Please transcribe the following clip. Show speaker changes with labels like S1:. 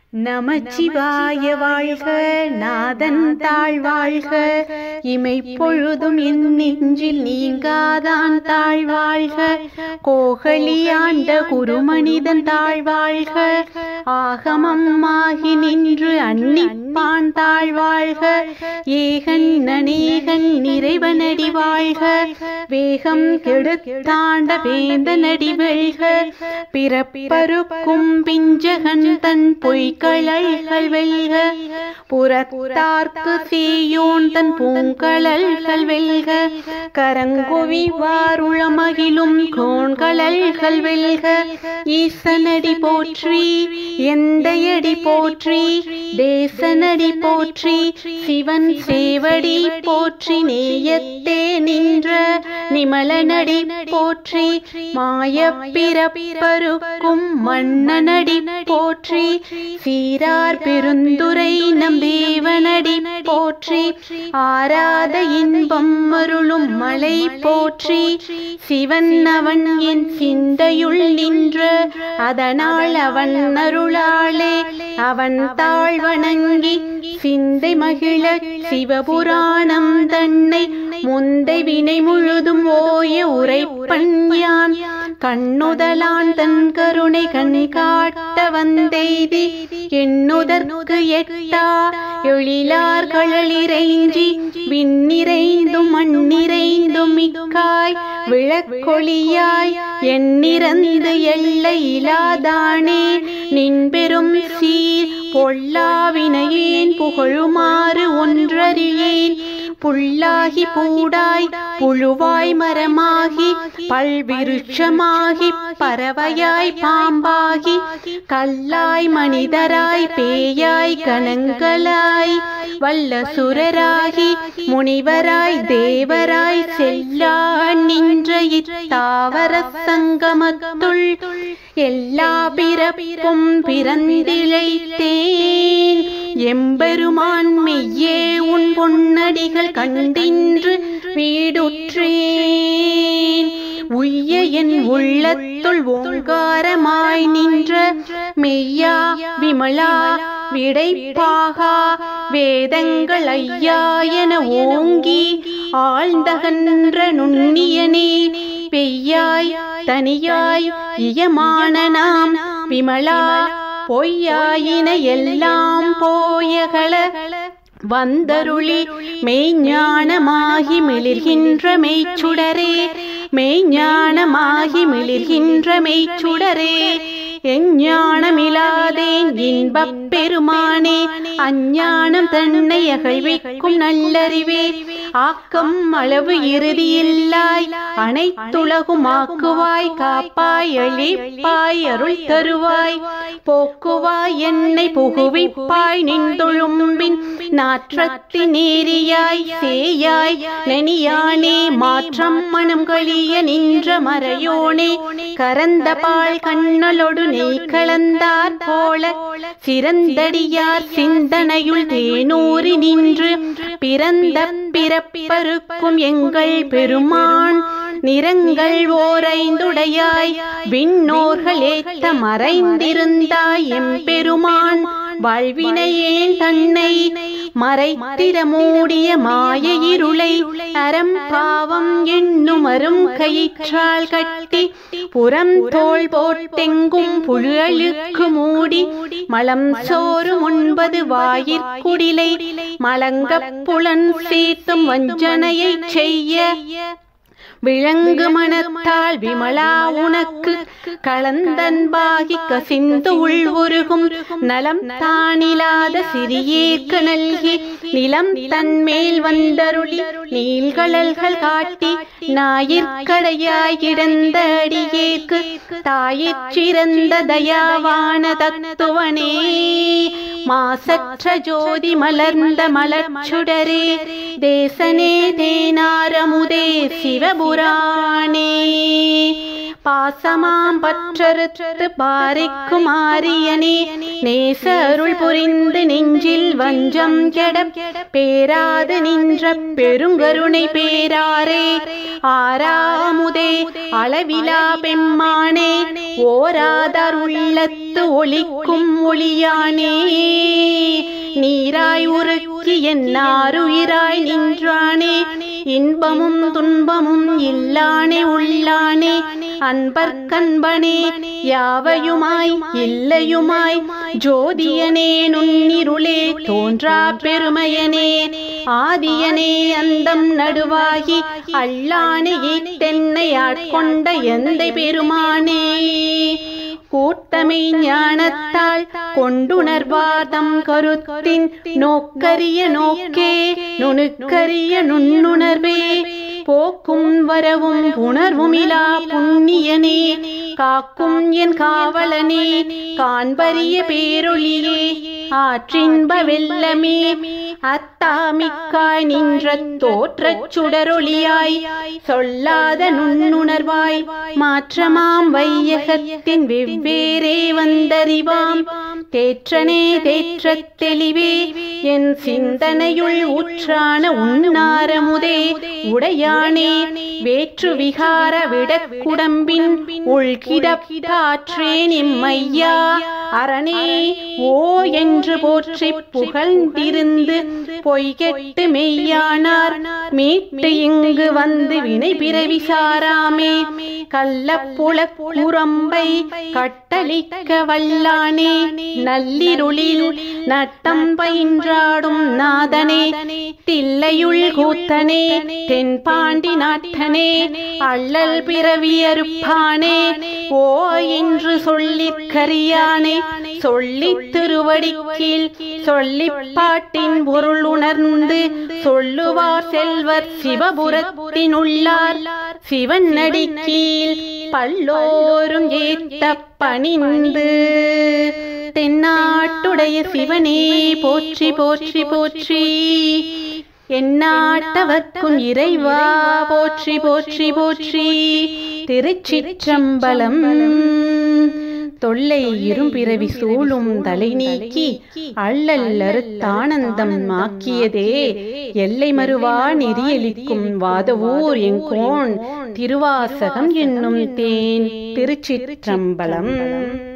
S1: நமச்சிவாய வாழ்க நாதன் தாழ் வாழ்க இமை பொழுதும் என் நெஞ்சில் நீங்காதான் தாழ் வாழ்க கோகலியாண்ட குருமனிதன் தாழ் வாழ்க ஆகமம் ஆகி நின்று அன்னிப்பான் தாழ் வாழ்க ஏகன் அநேகன் இறைவனடி வாழ்க வேகம் கெடுத்தாண்ட வேந்தனடி வெல்க பிறப்பருக்கும் பிஞ்சகன் தன் பொய்களல்கள் வெல்க புறத்தார்க்கு தீயோன் தன் பூங்கழல்கள் வெல்க கரங்குவி வாருளமகிலும் கோண்களல்கள் வெல்க ஈசனடி போற்றி எந்தையடி போற்றி தேசனடி போற்றி சிவன் சேவடி போற்றி நேயத்தே நின்ற நிமலனடி போற்றி மாய பிறப்பருக்கும் மன்னனடி போற்றி சீரார் பெருந்துரை நம் தேவனடி போற்றி ஆராத இன்பம் அருளும் மலை போற்றி சிவன் அவன் என் சிந்தையுள் நின்ற அதனால் அவன் அருளாளே அவன் தாழ் வணங்கி சிந்தை மகிழ சிவபுராணம் தன்னை முந்தை வினை முழுதும் ஓய உரைப்பன் யான் கண்ணுதலான் தன் கருணை கண் காட்ட வந்தெய்தி எண்ணுதற்கு எட்டா எழிலார் களளிரைஞ்சி விண்ணிறைந்தும் மண்ணிறைந்தும் மிக்காய் விளக்கொளியாய் எண்ணிறந்து எல்லை இலாதானே நின் பெரும் சீர் பொல்லாவினையேன் புகழுமாறு ஒன்றறியேன் புல்லாகி பூடாய் புழுவாய் மரமாகி பல்விருட்சமாகி பறவையாய் பாம்பாகி கல்லாய் மனிதராய் பேயாய் கணங்களாய் வல்ல சுரராகி முனிவராய் தேவராய் செல்லா நின்ற இத்தாவர சங்கமத்துள் எல்லா பிறப்பும் பிறந்திழைத்தேன் எம்பெருமான் மெய்யே உன் பொன்னடிகள் கண்டின்று வீடுற்றேன் உய்ய என் உள்ளத்துள் ஓங்காரமாய் நின்ற மெய்யா விமலா விடைப்பாகா வேதங்கள் ஐயா என ஓங்கி ஆழ்ந்தகன்ற நுண்ணியனே பெய்யாய் தனியாய் இயமான நாம் விமலா பொய்யாயின எல்லாம் போயகள வந்தருளி மெய்ஞானமாகி மிளிர்கின்ற மெய்ச்சுடரே மெய்ஞானமாகி மிளிர்கின்ற மெய்ச்சுடரே எஞ்ஞானமிலாதேன் இன்பப் பெருமானே அஞ்ஞானம் தன்னை அகழ்விக்கும் நல்லறிவே ஆக்கம் அளவு இறுதியில்லாய் அனைத்துலகும் ஆக்குவாய் காப்பாய் அழிப்பாய் அருள் தருவாய் போக்குவாய் என்னை புகுவிப்பாய் நின்றொழும்பின் நாற்றத்தி நேரியாய் சேயாய் நெனியானே மாற்றம் மனம் கழிய நின்ற மறையோனே கரந்த பால் கண்ணலொடு நெய் கலந்தார் போல சிறந்தடியார் சிந்தனையுள் தேனூறி நின்று பிறந்த பிறப்பருக்கும் எங்கள் பெருமான் நிறங்கள் ஓரைந்துடையாய் விண்ணோர்கள் ஏத்த மறைந்திருந்தாய் எம்பெருமான் வாழ்வினையேன் தன்னை மறைத்திட மூடிய மாய இருளை அறம் பாவம் என்னும் அரும் கயிற்றால் கட்டி புறம் தோல் போட்டெங்கும் புழுகளுக்கு மூடி மலம் சோறு உண்பது வாயிற்குடிலை மலங்கப் புலன் சீத்தும் வஞ்சனையை செய்ய விளங்கு மனத்தால் விமலா உனக்கு கலந்தன்பாகி கசிந்து உள்வுருகும் நலம் தானிலாத சிறியேக்க நல்கி நிலம் தன்மேல் வந்தருளி நீள்கழல்கள் காட்டி ஞாயிற்கடையாய் கிடந்த அடியேக்கு தாயிறந்த தயாவான தத்துவனே மாசற்ற ஜோதி மலர்ந்த மலர்ச்சுடரே தேசனே தேனாரமுதே சிவபுராணே பாசமாம் பற்றறுத்து பாரிக்கும் ஆரியனே நேச அருள் புரிந்து நெஞ்சில் வஞ்சம் கெட பேராது நின்ற பெருங்கருணை பேராரே ஆறாமுதே அளவிலா பெம்மானே ஓராதார் உள்ளத்து ஒளிக்கும் ஒளியானே நீராய் உருக்கி என்னாருயிராய் நின்றானே இன்பமும் துன்பமும் இல்லானே உள்ளானே அன்பர்க்கன்பனே யாவையுமாய் இல்லையுமாய் ஜோதியனே நுண்ணிருளே தோன்றா பெருமையனே ஆதியனே அந்தம் நடுவாகி அல்லானே தென்னை ஆட்கொண்ட எந்த பெருமானே கூட்டமை ஞானத்தால் கொண்டுணர்வாதம் கருத்தின் நோக்கரிய நோக்கே நுணுக்கரிய நுண்ணுணர்வே போக்கும் வரவும் உணர்வுமிலா புண்ணியனே காக்கும் என் காவலனே காண்பரிய பேரொளியே ஆற்றின்ப வெள்ளமே அத்தாமிக்காய் நின்ற தோற்றச் சுடரொளியாய் சொல்லாத நுண்ணுணர்வாய் மாற்றமாம் வையகத்தின் வெவ்வேறே வந்தறிவாம் தேற்றனே தேற்றத் தெளிவே என் சிந்தனையுள் ஊற்றான உன்னாரமுதே உடையானே வேற்று விகார விடக்குடம்பின் உள்கிடப்பாற்றேன் எம்மையா அரணே ஓ என்று போற்றி புகழ்ந்திருந்து பொய்கெட்டு மெய்யானார் மீட்டு இங்கு வந்து வினை பிறவி சாராமே கள்ளப்புல குரம்பை கட்டளிக்க வல்லானே நல்லிருளில் நட்டம் பயின்றாடும் நாதனே தில்லையுள் கூத்தனே தென்பாண்டி நாட்டனே அள்ளல் பிறவியறுப்பானே ஓ என்று சொல்லிக் கரியானே சொல்லித் திருவடிக்கீழ் சொல்லிப் பாட்டின் பொருள் உணர்ந்து சொல்லுவார் செல்வர் சிவபுரத்தினுள்ளார் சிவன் அடிக்கீழ் பல்லோரும் ஏத்த பணிந்து தென்னாட்டுடைய சிவனே போற்றி போற்றி போற்றி எந்நாட்டவர்க்கும் இறைவா போற்றி போற்றி போற்றி திருச்சிற்றம்பலம் தொல்லை இரும்பிறவி சூழும் தலை நீக்கி அள்ளல் அறுத்தானந்தம் ஆக்கியதே எல்லை மறுவா நெறியளிக்கும் வாதவூர் எங்கோன் திருவாசகம் என்னும் தேன் திருச்சிற்றம்பலம்